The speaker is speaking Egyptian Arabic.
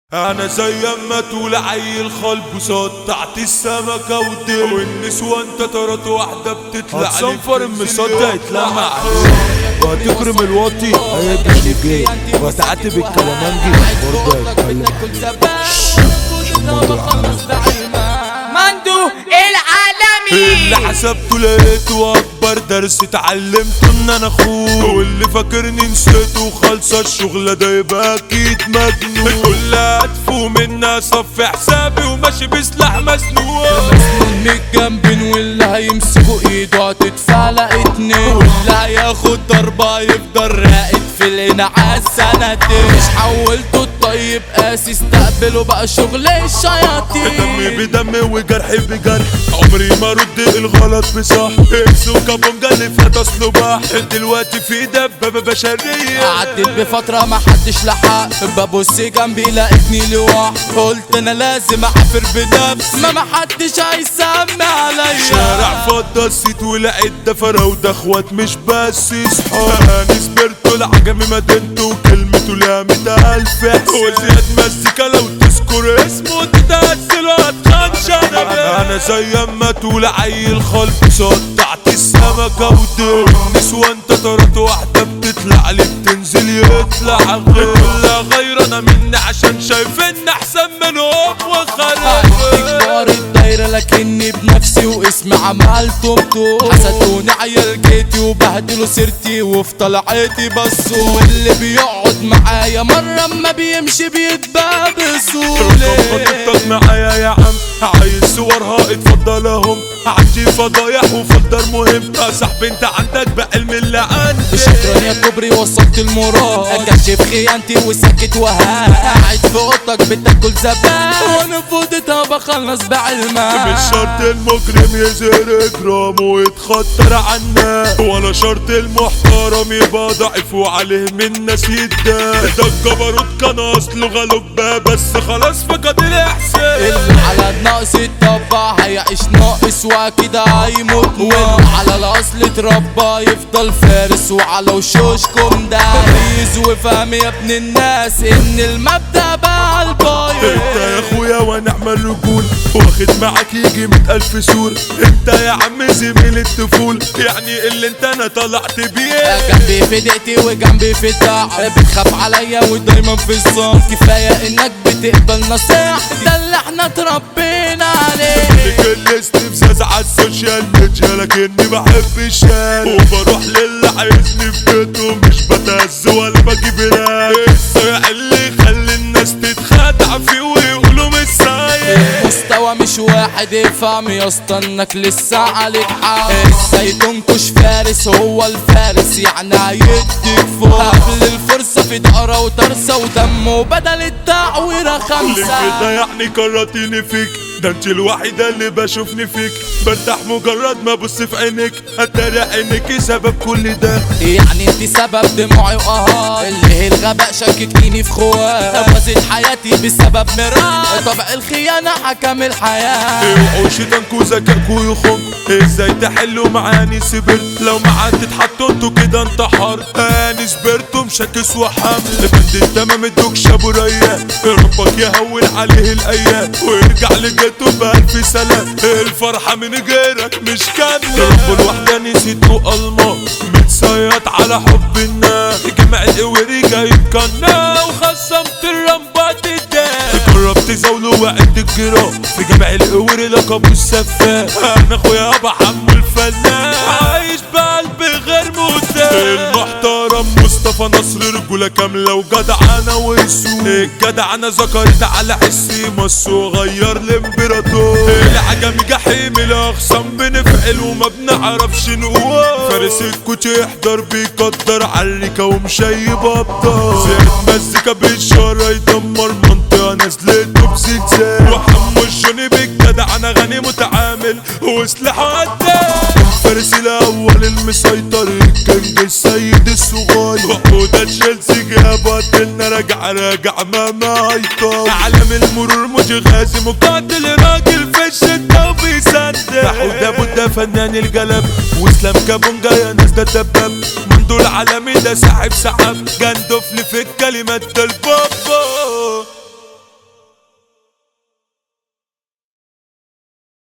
انا زي اما تقول عيل خلب صدعت السمكة ودل والنسوان تترات واحدة بتطلع هتصنفر لي المصدع يتلمع وهتكرم الواطي هيبقى اللي جاي وهتعاتب الكلامنجي برضه هيتكلم مندو العالمي اللي حسبته لقيته اكبر درس اتعلمته ان انا اخوه واللي فاكرني نسيته خالصة الشغلة ده يبقى اكيد مجنون كل هدفه منا صف حسابي وماشي بسلاح مسنون من الجنبين واللي هيمسكوا ايده هتتفلق اتنين واللي هياخد ضربة يفضل راقد في الانعاش سنتين مش حولته الطيب قاسي استقبله بقى شغل الشياطين دمي بدم وجرحي بجرح عمري ما رد الغلط بصح انسوا كابونجا اللي فات اصله بح دلوقتي في دبابة بشرية عدت بفترة ما حدش لحق ببص جنبي لقيتني لوحدي قلت انا لازم اعافر بنفسي ما ما حدش هيسمي عليا شارع فضى السيت ولقيت ده فراودة اخوات مش بس صحاب انا سبرتو العجمي مدينته وكلمته ليها مية الف احساس وزياد مزيكا لو تذكر اسمه تتأثل وهتخنش انا انا زي اما تقول عيل خلق صدعت السمكة ودل نسوان تترات واحدة بتطلع لي بتنزل يطلع غير كلها غير انا مني عشان شايف ان احسن منهم وخلاص كبار الدايرة لكني بنفسي واسمي عملته بطول حسدوني عيال جيتي وبهدلوا سيرتي وفي طلعتي بصوا واللي بيقعد معايا مرة اما بيمشي بيتباع بسهولة خطيبتك معايا يا عم عايز صورها اتفضلهم عندي فضايح وفلتر مهم يا صاحبي انت عندك بعلم اللي عندي شكرا يا كوبري وصلت المراد اكشف خيانتي وساكت وهان قاعد في اوضتك بتاكل زبان وانا في اوضتها بخلص بعلمها مش شرط المجرم يزهر اجرامه ويتخطر عنا ولا شرط المحترم يبقى ضعيف وعليه من ناس يتدان ده الجبروت كان اصله غلبة بس خلاص فقد الاحساس اللي على النقص اتطبع هيعيش ناقص وكده هيموت واللي على الاصل اتربى يفضل فارس وعلى وشوشكم ده تمييز وفهم يا ابن الناس ان المبدأ بقى البايظ انت يا اخويا ونعم الرجول واخد معاك يجي مئة الف سور انت يا عم زميل الطفول يعني اللي انت انا طلعت بيه جنبي في دقتي وجنبي في الدعم بتخاف عليا ودايما في الصام كفايه انك بتقبل نصيحتي ده اللي احنا اتربينا عليه كل استفزاز على السوشيال ميديا لكني بحب الشارع وبروح للي عايزني في بيته مش بتهز ولا بجيب راي الصيع اللي يخلي الناس تتخدع فيه ويقولوا مش سايق مستوى مش واحد افهم يا اسطى انك لسه عليك حق ازاي تنكش فارس هو الفارس يعني هيديك فوق قبل الفرصة في دقرة وترسة ودمه بدل التعويرة ليه خمسة كده يعني كرهتني فيك ده انت الوحيدة اللي بشوفني فيك برتاح مجرد ما ابص في عينك اتاري عينك سبب كل ده يعني انت سبب دموعي وقهار اللي هي الغباء شككتيني في خوات بوظت حياتي بسبب مرار طبع الخيانة حكم الحياة اوعوا شيطانكوا ذكائكوا يخم ازاي تحلوا معاني سبرت لو معاك تتحطوا انتوا كده انتحار اني سبرتوا مشاكس وحمل بند التمام ادوك شابو ريان ربك يهون عليه الايام ويرجع لجيته بألف سلام الفرحة من غيرك مش كاملة رب الوحدة نسيته الله متصيد على حب الناس جمع القوري جايب كنا وخصمت الرمبات الدام جربت زاوله وعد الجيران في جمع القوري لقبه السفاح انا اخويا ابو عمو الفنان عايش بقلب غير متاح المحترم مصطفى نصر رجولة كاملة وجدعنة وسوق الجدعنة ذكرت على حسي مصر غير الامبراطور العجمي جحيم الاخصام بنفعل وما بنعرفش نقول فارس الكوتش يحضر بيقدر عالريكة ومشيب ابطال زيت مزيكا بالشارع يدمر منطقة نزلته بزلزال وحمو الجوني بالجدعنة غني متعامل وسلاحه قدام فارس الاول المسيطر الكنج السيد الصغير وده تشيلسي جابت لنا راجع راجع ما ما يطول عالم المرور متغازي مقاتل راجل في الشدة وبيصدق حوده بوده فنان القلم واسلام كابونجا يا ناس ده دباب من دول عالمي ده ساحب سحب جندفل في الكلمات ده البابا